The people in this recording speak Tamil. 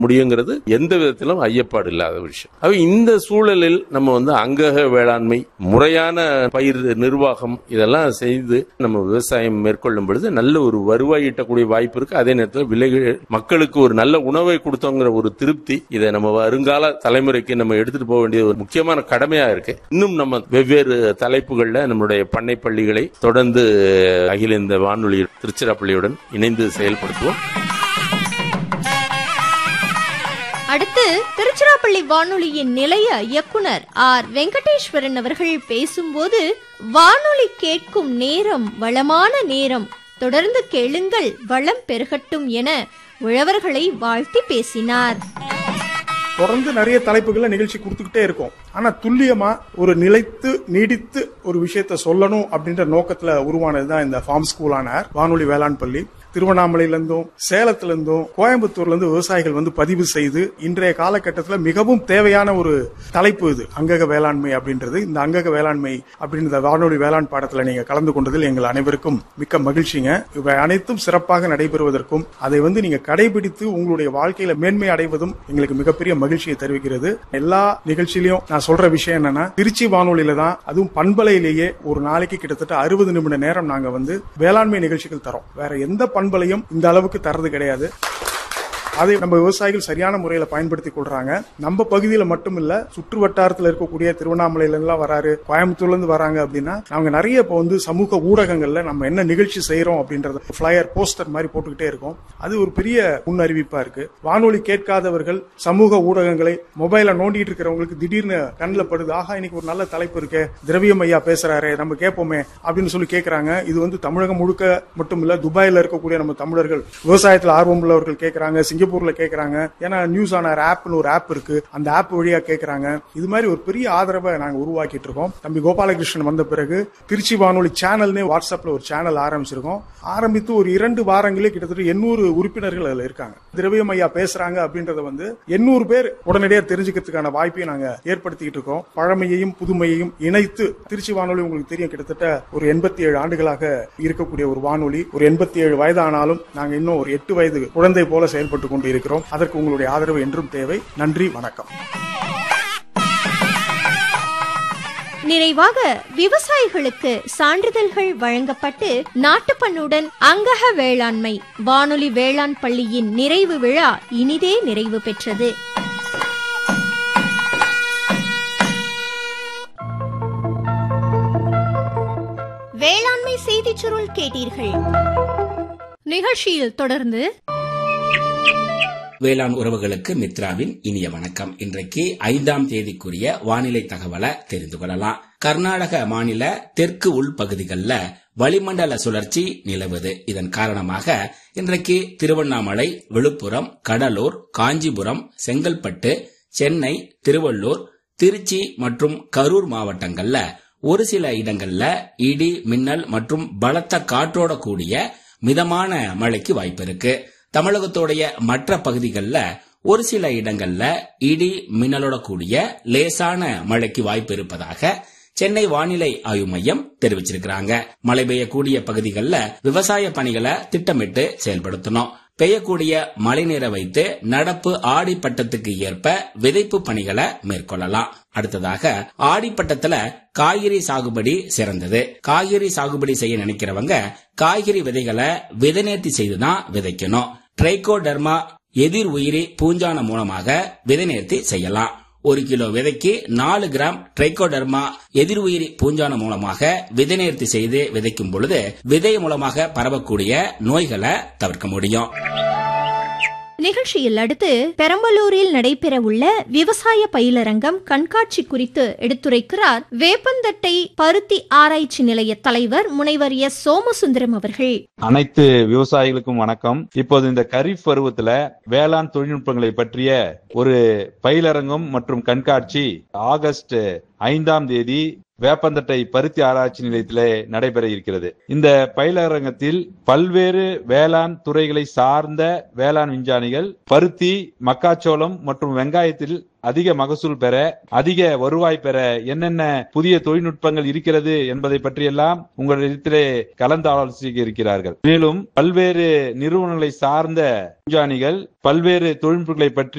முடியுங்கிறது எந்த விதத்திலும் ஐயப்பாடு இல்லாத விஷயம் அவை இந்த சூழலில் நம்ம வந்து அங்கக வேளாண்மை முறையான பயிர் நிர்வாகம் இதெல்லாம் செய்து நம்ம விவசாயம் மேற்கொள்ளும் பொழுது நல்ல ஒரு வருவாய் ஈட்டக்கூடிய வாய்ப்பு இருக்கு அதே நேரத்தில் விலைகள் மக்களுக்கு ஒரு நல்ல உணவை கொடுத்தோங்கிற ஒரு திருப்தி இதை நம்ம வருங்கால தலைமுறைக்கு நம்ம எடுத்துட்டு போக வேண்டிய ஒரு முக்கியமான கடமையா இருக்கு இன்னும் நம்ம வெவ்வேறு தலைப்புகள்ல நம்மளுடைய பண்ணை பள்ளிகளை தொடர்ந்து அகில இந்த வானொலி திருச்சிராப்பள்ளியுடன் இணைந்து செயல்படுத்துவோம் அடுத்து திருச்சிராப்பள்ளி வானொலியின் நிலைய இயக்குனர் ஆர் வெங்கடேஸ்வரன் அவர்கள் பேசும்போது வானொலி கேட்கும் நேரம் வளமான நேரம் தொடர்ந்து கேளுங்கள் வளம் பெருகட்டும் என உழவர்களை வாழ்த்தி பேசினார் தொடர்ந்து நிறைய தலைப்புகளை நிகழ்ச்சி கொடுத்துக்கிட்டே இருக்கும் ஆனா துல்லியமா ஒரு நிலைத்து நீடித்து ஒரு விஷயத்த சொல்லணும் அப்படின்ற நோக்கத்துல உருவானதுதான் இந்த ஃபார்ம் ஸ்கூலான வானொலி வேளாண் பள்ளி திருவண்ணாமலையில இருந்தும் சேலத்துல இருந்தும் கோயம்புத்தூர்ல இருந்து விவசாயிகள் வந்து பதிவு செய்து இன்றைய காலகட்டத்தில் மிகவும் தேவையான ஒரு தலைப்பு இது அங்கக வேளாண்மை அப்படின்றது இந்த அங்கக வேளாண்மை அப்படின்ற வானொலி வேளாண் பாடத்துல நீங்க கலந்து கொண்டதில் எங்கள் அனைவருக்கும் மிக்க மகிழ்ச்சிங்க இவை அனைத்தும் சிறப்பாக நடைபெறுவதற்கும் அதை வந்து நீங்க கடைபிடித்து உங்களுடைய வாழ்க்கையில மேன்மை அடைவதும் எங்களுக்கு மிகப்பெரிய மகிழ்ச்சியை தெரிவிக்கிறது எல்லா நிகழ்ச்சியிலையும் நான் சொல்ற விஷயம் என்னன்னா திருச்சி வானொலியில தான் அதுவும் பண்பலையிலேயே ஒரு நாளைக்கு கிட்டத்தட்ட அறுபது நிமிட நேரம் நாங்க வந்து வேளாண்மை நிகழ்ச்சிகள் தரோம் வேற எந்த பண்பலையும் இந்த அளவுக்கு தரது கிடையாது அதை நம்ம விவசாயிகள் சரியான முறையில பயன்படுத்தி கொள்றாங்க நம்ம பகுதியில மட்டும் இல்ல சுற்று வட்டாரத்துல இருக்கக்கூடிய திருவண்ணாமலையில எல்லாம் வராரு கோயம்புத்தூர்ல இருந்து வராங்க அப்படின்னா நாங்க நிறைய இப்போ வந்து சமூக ஊடகங்கள்ல நம்ம என்ன நிகழ்ச்சி செய்யறோம் அப்படின்றத பிளையர் போஸ்டர் மாதிரி போட்டுக்கிட்டே இருக்கோம் அது ஒரு பெரிய முன்னறிவிப்பா இருக்கு வானொலி கேட்காதவர்கள் சமூக ஊடகங்களை மொபைல நோண்டிட்டு இருக்கிறவங்களுக்கு திடீர்னு கண்ணில் படுது ஆஹா இன்னைக்கு ஒரு நல்ல தலைப்பு இருக்கே திரவியம் ஐயா பேசுறாரு நம்ம கேட்போமே அப்படின்னு சொல்லி கேட்கறாங்க இது வந்து தமிழகம் முழுக்க மட்டும் இல்ல துபாயில இருக்கக்கூடிய நம்ம தமிழர்கள் விவசாயத்தில் ஆர்வம் உள்ளவர்கள் கேட்கறாங்க சிங்கப்பூர்ல கேட்கறாங்க ஏன்னா நியூஸ் ஆனர் ஆப்னு ஒரு ஆப் இருக்கு அந்த ஆப் வழியா கேட்கறாங்க இது மாதிரி ஒரு பெரிய ஆதரவை நாங்க உருவாக்கிட்டு இருக்கோம் தம்பி கோபாலகிருஷ்ணன் வந்த பிறகு திருச்சி வானொலி சேனல்னே வாட்ஸ்அப்ல ஒரு சேனல் ஆரம்பிச்சிருக்கோம் ஆரம்பித்து ஒரு இரண்டு வாரங்களே கிட்டத்தட்ட எண்ணூறு உறுப்பினர்கள் அதுல இருக்காங்க திரவியம் ஐயா பேசுறாங்க அப்படின்றத வந்து எண்ணூறு பேர் உடனடியாக தெரிஞ்சுக்கிறதுக்கான வாய்ப்பையும் நாங்க ஏற்படுத்திக்கிட்டு இருக்கோம் பழமையையும் புதுமையையும் இணைத்து திருச்சி வானொலி உங்களுக்கு தெரியும் கிட்டத்தட்ட ஒரு எண்பத்தி ஏழு ஆண்டுகளாக இருக்கக்கூடிய ஒரு வானொலி ஒரு எண்பத்தி ஏழு வயதானாலும் நாங்க இன்னும் ஒரு எட்டு வயது குழந்தை போல செயல்பட்டு கொண்டு இருக்கிறோம் அதற்கு உங்களுடைய ஆதரவு என்றும் தேவை நன்றி வணக்கம் நிறைவாக விவசாயிகளுக்கு சான்றிதழ்கள் வழங்கப்பட்டு நாட்டுப்பண்ணுடன் அங்கக வேளாண்மை வானொலி வேளாண் பள்ளியின் நிறைவு விழா இனிதே நிறைவு பெற்றது வேளாண்மை செய்திச் சுருள் கேட்டீர்கள் நிகழ்ச்சியில் தொடர்ந்து வேளாண் உறவுகளுக்கு மித்ராவின் இனிய வணக்கம் இன்றைக்கு ஐந்தாம் தேதிக்குரிய வானிலை தகவலை தெரிந்து கொள்ளலாம் கர்நாடக மாநில தெற்கு உள் பகுதிகளில் வளிமண்டல சுழற்சி நிலவுது இதன் காரணமாக இன்றைக்கு திருவண்ணாமலை விழுப்புரம் கடலூர் காஞ்சிபுரம் செங்கல்பட்டு சென்னை திருவள்ளூர் திருச்சி மற்றும் கரூர் மாவட்டங்கள்ல ஒரு சில இடங்கள்ல இடி மின்னல் மற்றும் பலத்த காற்றோட கூடிய மிதமான மழைக்கு வாய்ப்பு இருக்கு தமிழகத்துடைய மற்ற பகுதிகளில் ஒரு சில இடங்கள்ல இடி மின்னலோட கூடிய லேசான மழைக்கு வாய்ப்பு இருப்பதாக சென்னை வானிலை ஆய்வு மையம் தெரிவிச்சிருக்கிறாங்க மழை பெய்யக்கூடிய பகுதிகளில் விவசாய பணிகளை திட்டமிட்டு செயல்படுத்தணும் பெய்யக்கூடிய மழை நீரை வைத்து நடப்பு ஆடி பட்டத்துக்கு ஏற்ப விதைப்பு பணிகளை மேற்கொள்ளலாம் அடுத்ததாக ஆடிப்பட்டத்துல காய்கறி சாகுபடி சிறந்தது காய்கறி சாகுபடி செய்ய நினைக்கிறவங்க காய்கறி விதைகளை விதைநேர்த்தி செய்துதான் விதைக்கணும் ட்ரைகோடர்மா எதிர் உயிரி பூஞ்சான மூலமாக விதைநேர்த்தி செய்யலாம் ஒரு கிலோ விதைக்கு நாலு கிராம் ட்ரைகோடர்மா எதிர் உயிரி பூஞ்சான மூலமாக விதைநேர்த்தி செய்து விதைக்கும் பொழுது விதை மூலமாக பரவக்கூடிய நோய்களை தவிர்க்க முடியும் நிகழ்ச்சியில் அடுத்து பெரம்பலூரில் நடைபெறவுள்ள விவசாய பயிலரங்கம் கண்காட்சி குறித்து எடுத்துரைக்கிறார் வேப்பந்தட்டை பருத்தி ஆராய்ச்சி நிலைய தலைவர் முனைவர் எஸ் சோமசுந்தரம் அவர்கள் அனைத்து விவசாயிகளுக்கும் வணக்கம் இப்போது இந்த கரீஃப் பருவத்துல வேளாண் தொழில்நுட்பங்களை பற்றிய ஒரு பயிலரங்கம் மற்றும் கண்காட்சி ஆகஸ்ட் ஐந்தாம் தேதி வேப்பந்தட்டை பருத்தி ஆராய்ச்சி நிலையத்திலே நடைபெற இருக்கிறது இந்த பயிலரங்கத்தில் பல்வேறு வேளாண் துறைகளை சார்ந்த வேளாண் விஞ்ஞானிகள் பருத்தி மக்காச்சோளம் மற்றும் வெங்காயத்தில் அதிக மகசூல் பெற அதிக வருவாய் பெற என்னென்ன புதிய தொழில்நுட்பங்கள் இருக்கிறது என்பதை பற்றியெல்லாம் உங்களிடத்திலே கலந்து ஆலோசிக்க இருக்கிறார்கள் மேலும் பல்வேறு நிறுவனங்களை சார்ந்த விஞ்ஞானிகள் பல்வேறு தொழில்நுட்பங்களை பற்றி